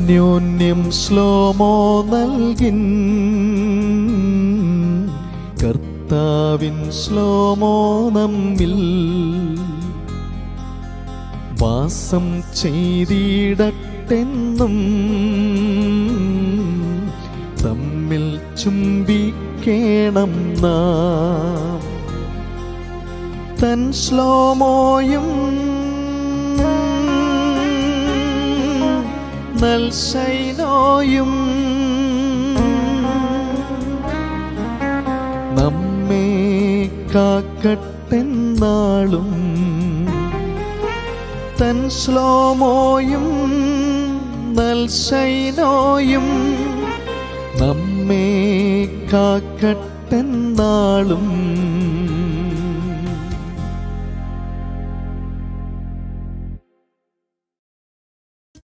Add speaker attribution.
Speaker 1: അന്യോന്യം ശ്ലോമോ നൽകിൻ കർത്താവിൻ ശ്ലോമോ നമ്മിൽ വാസം ചെയ്തിടട്ടെന്നും തമ്മിൽ ചുംബിക്കേണം നാം തൻ ശ്ലോമോയും നൽ ശൈനോയും നമ്മെ കാക്കട്ടെന്നാളും തൻ ശ്ലോമോയും നൽ ശൈനോയും നമ്മെ കാക്കട്ടെന്നാളും